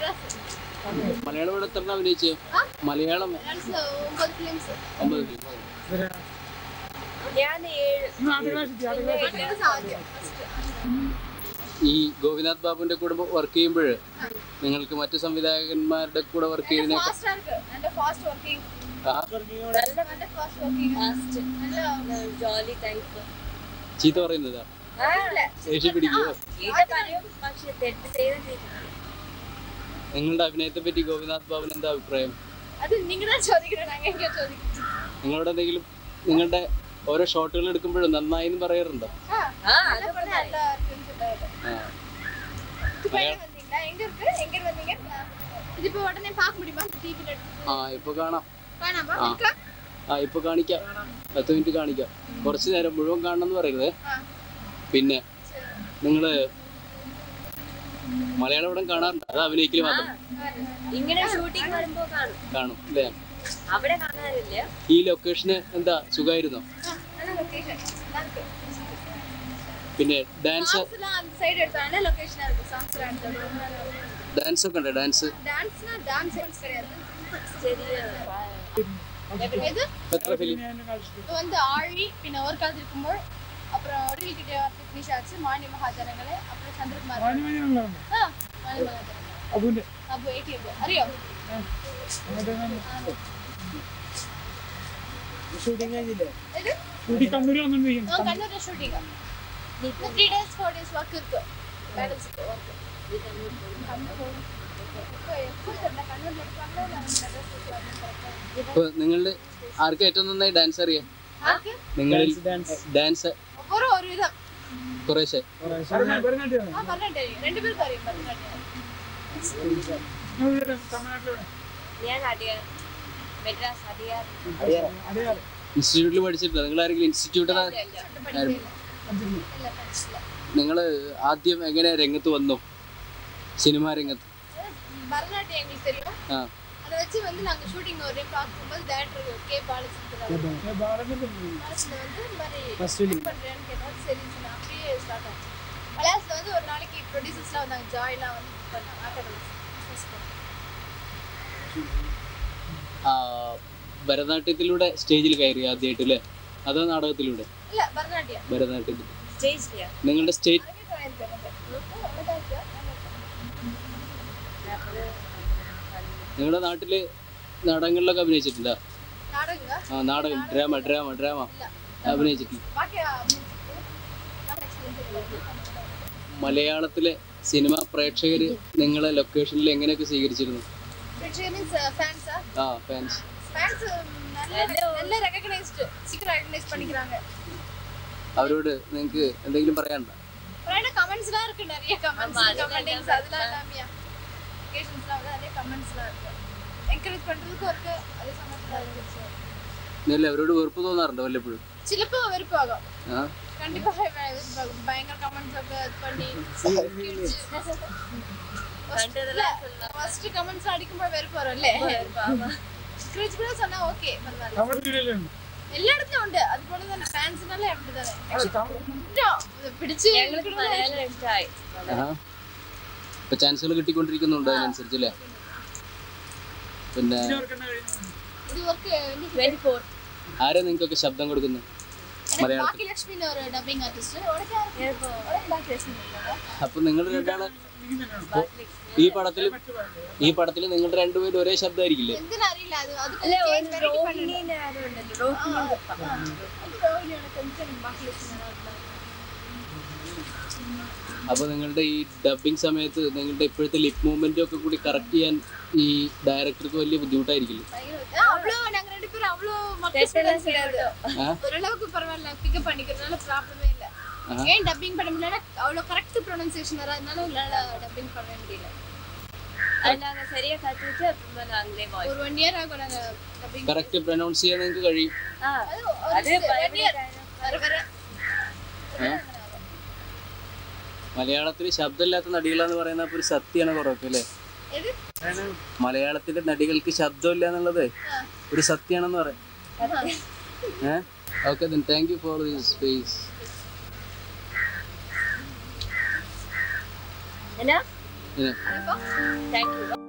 മലയാളം ഇവിടെ എത്ര അഭിനയിച്ചു ആ? മലയാളം മലയാളത്തിൽ ഒമ്പത് ഫിലിംസ് ഒമ്പത് film. ഞാൻ ഏഴ് ആദ്യം ഫസ്റ്റ് ഈ ഗോപിനാഥ് ബാബുവിന്റെ കൂടെ വർക്ക് ചെയ്യുമ്പോൾ നിങ്ങൾക്ക് മറ്റു സംവിധായകന്മാരുടെ കൂടെ വർക്ക് ചെയ്യുന്ന ഫാസ്റ്റ് ആർക്ക് നല്ല ഫാസ്റ്റ് വർക്കിംഗ് നല്ല നല്ല ഫാസ്റ്റ് വർക്കിംഗ് ഫാസ്റ്റ് നല്ല ജോലി ടൈപ്പ് ചീത്ത പറയുന്നതാ ദേഷ്യം പിടിക്കുമോ ഇത് പറയും പക്ഷെ തെറ്റ് ചെയ്ത് ചെയ്തു നിങ്ങളുടെ അഭിനയത്തെ പറ്റി ഗോപിനാഥ് ബാബുവിന് എന്താ അഭിപ്രായം അത് നിങ്ങളെ ചോദിക്കണം അങ്ങനെ ചോദിക്കുന്നത് നിങ്ങളോട് എന്തെങ്കിലും നിങ്ങളുടെ ഓരോ ഷോട്ടുകൾ എടുക്കുമ്പോഴും നന്നായി എന്ന് പറയാറുണ്ടോ ആ ആ நல்ல படம் நல்ல films ഉണ്ടായത് ആ துபாயில வந்தீங்களா எங்க இருக்கு எங்க வந்தீங்க இது இப்போ உடனே பார்க்க முடியுமா டிவில எடுத்து ആ ഇപ്പൊ കാണാം வேணாமா ആ. இருக்கா ആ ഇപ്പൊ കാണിക്കാം പത്ത് മിനിറ്റ് കാണിക്കാം കുറച്ച് നേരം മുഴുവൻ കാണണം എന്ന് പറയരുത് ആ പിന്നെ നിങ്ങള് മലയാളം പടം കാണാറുണ്ട് അത് അഭിനയിക്കല് മാത്രം ഇങ്ങനെ ഷൂട്ടിംഗ് വരുമ്പോ കാണും കാണും അല്ലേ അവിടെ കാണാറില്ല ഈ ലൊക്കേഷന് എന്താ സുഖമായിരുന്നോ ஆ, நல்ல லொகேஷன் நல்லா இருக்கு പിന്നെ ഡാൻസ് சாங்ஸ்லாம் அந்த சைடு எடுத்தாங்க லொகேஷனா இருக்கு சாங்ஸ்லாம் எடுத்தது ரொம்ப நல்லா இருக்கு ഡാൻസ് ഒക്കെ ഉണ്ടോ ഡാൻസ് டான்ஸ்னா டான்ஸ் கிடையாது ചെറിയ இது എത്ര ഫിലിം இப்போ வந்து ஆழி பின்ன ஒரு காலத்து இருக்கும்போது அப்புறம் ஒடுவில் கிட்டே வார்த்தை ஃபினிஷ் ஆச்சு மானிய மகாஜனங்களே அப்புறம் சந்திரகுமார் ஆ மானிய மகாஜனங்களே அப்போ எயிட்டி அப்போ அறியோ இது ആ, കണ്ണൂരിലെ shooting three days four days work ഇருக்கு ബാലൻസ് വർക്ക് ഇപ്പൊ നിങ്ങളുടെ ആർക്ക് ഏറ്റവും നന്നായി ഡാൻസ് അറിയാം നിങ്ങളിൽ ഡാൻസ് ஒரு ஒரு விதம் കുറേശ്ശെ ஆ பரதநாட்டியம் ரெண்டு பேருக்கு அறியும் பரதநாட்டியம் ഞാൻ അടിയാർ മെഡ്രാസ് അടിയാർ ഇൻസ്റ്റിറ്റ്യൂട്ടിൽ പഠിച്ചിട്ടില്ല നിങ്ങൾ ആരെങ്കിലും ഇൻസ്റ്റിറ്റ്യൂട്ടിൽ இல்ல இல்ல നിങ്ങൾ ആദ്യം എങ്ങനെ രംഗത്ത് വന്നു സിനിമാ രംഗത്ത് பரதநாட்டியம் எங்களுக்கு தெரியும் ആ அதை வச்சு வந்து நாங்க ஷூட்டிங் ஒரு டைம் பார்க்கும்போது டேரக்டர் கே பாலச்சந்திரன் பாலச்சந்திரன் வந்து இந்த மாதிரி என்ன பண்றேன்னு கேட்டா சரி சொன்னா அப்படியே ஸ்டார்ட் ஆச்சு மலையாளத்துல வந்து ஒரு நாளைக்கு ப்ரொடியூசர்ஸ்லாம் வந்தாங்க ஜாய்லாம் வந்து book பண்ணாங்க ஆட்டோவில் ആ, ഭരതനാട്യത്തിലൂടെ സ്റ്റേജിൽ കയറി ആദ്യമായിട്ട് അല്ലേ അതോ നാടകത്തിലൂടെ இல்ல பரதநாட்டியம் ഭരതനാട്യത്തിൽ സ്റ്റേജില്ല നിങ്ങളുടെ സ്റ്റേറ്റ് அதுவே எனக்கு அவ்வளோதான் இருக்கு നിങ്ങളുടെ നാട്ടില് നാടകങ്ങളിലൊക്കെ അഭിനയിച്ചിട്ടുണ്ടോ நாடகங்க ആ നാടകം ഡ്രാമ ഡ്രാമ ഡ്രാമ അഭിനയിച്ചിട്ടുണ്ട് பாக்கியா മലയാളത്തിലെ സിനിമ പ്രേക്ഷകര് നിങ്ങളെ ലൊക്കേഷനിൽ എങ്ങനെയൊക്കെ സ്വീകരിച്ചിരുന്നു மீன்ஸ் ஃபேன்ஸா ആ ഫാൻസ് ஃபேன்ஸ் நல்ல நல்ல ரெகக்னைஸ்டு சீக்கிரம் ரெகக்னைஸ் பண்ணிக்கிறாங்க അവരോട് നിങ്ങൾക്ക് എന്തെങ്കിലും പറയാനുണ്ടോ அப்புறம் கமெண்ட்ஸ்லாம் இருக்கு நிறைய கமெண்ட்ஸ் கமெண்டிங்ஸ் அதெல்லாம் எல்லாமே லொகேஷன்ஸ்லாம் வந்து நிறைய கமெண்ட்ஸ்லாம் இருக்கு என்கரேஜ் பண்றதுக்கு இருக்கு அதே சமயத்தில் இருக்கு ഇല്ല അവരോട് വെറുപ്പ് തോന്നാറുണ്ടോ വല്ലപ്പോഴും சிலப்போ வெறுப்பாகும் ആ கண்டிப்பா வெறுப்பாகும் பயங்கர கமெண்ட்ஸ் ഒക്കെ இது பண்ணி ஃபர்ஸ்ட் கமெண்ட்ஸ் அடிக்கும்போது வெறுப்பு வரும்ல ஸ்க்ரீச் கூட சொன்னா ஓகே பரவாயில்ல எல்லா இடத்துலயும் ഉണ്ട് അതുപോലെ തന്നെ ഫാൻസിനെല്ലാം ഉണ്ട് പിടിച്ച് ഞങ്ങൾക്ക് മലയാളം ഇഷ്ടമായി ആ ഇപ്പൊ ചാൻസുകൾ കിട്ടിക്കൊണ്ടിരിക്കുന്നുണ്ട് അതിനനുസരിച്ച് അല്ലേ പിന്നെ ഇത് വർക്ക് ട്വന്റി ഫോർ ആരാ നിങ്ങൾക്കൊക്കെ ശബ്ദം കൊടുക്കുന്നത് മലയാളത്തിൽ ഭാഗ്യലക്ഷ്മിന്ന് ഒരു ഡബിങ് ആർട്ടിസ്റ്റ് ഭാഗ്യലക്ഷ്മി അപ്പൊ നിങ്ങൾ രണ്ടാള് ഈ പടത്തിൽ ഈ പടത്തിൽ നിങ്ങൾ രണ്ടുപേരും ഒരേ ശബ്ദമായിരിക്കില്ലേ എന്തിനറിയില്ല അത് അത് അല്ല change ഒരു variety പണിയുണ്ട്. രോഹിണീനെ ആരും ഉണ്ടല്ലോ ആ, രോഹിണി ആ. അത് രോഹിണിയാണ് కొంచెం ഭാഗ്യലക്ഷ്മിയാണ് അപ്പൊ നിങ്ങളുടെ ഈ ഡബിങ് സമയത്ത് നിങ്ങളുടെ ഇപ്പോഴത്തെ ലിപ് മൂവ്മെന്റും ഒക്കെ കൂടി കറക്റ്റ് ചെയ്യാൻ ഈ ഡയറക്ടർക്ക് വലിയ ബുദ്ധിമുട്ടായിരിക്കില്ലേ பயங்கர- ஆ, அவ்வளோ நாங்க ரெண்டு பேரும் அவ்வளோ மக்கள் തെറ്റെല്ലാം கிடையாது ആ ஓரளவுக்கு பரவாயில்ல பிக்கப் பண்ணிக்கிறதுனால ப்ராப்ளமே இல்ல ஆஹா. ஏன் டப்பிங் பண்ண முடியல அவ்வளோ கரெக்ட் ப்ரொனன்சியேஷன் வராதனால உங்களால டப்பிங் பண்ண முடியல അത് നാങ്ക ശരിയാ കത്തിച്ച് അപ്പൊ നാங்களே വായിച്ചു ஒரு ஒன் இயர் ஆகும் நாங்க டப்பிங் കറക്റ്റ് പ്രൊനൗൺസ് ചെയ്യാൻ നിങ്ങൾക്ക് കഴിയും ആ அது അത് ஒரு one year ഭയങ്കര வர வர ഏ? മലയാളത്തിൽ ശബ്ദമില്ലാത്ത നടികളാന്ന് പറയുന്ന അപ്പൊ ഒരു സത്യമാണ് കുറവൊക്കെ അല്ലേ எது മലയാളത്തിലെ നടികൾക്ക് ശബ്ദമില്ല എന്നുള്ളത് ഒരു സത്യമാണെന്ന് പറയാം ഏഹ് okay then thank you for this space എന്നാ Yeah. Enough? தேங்க்யூ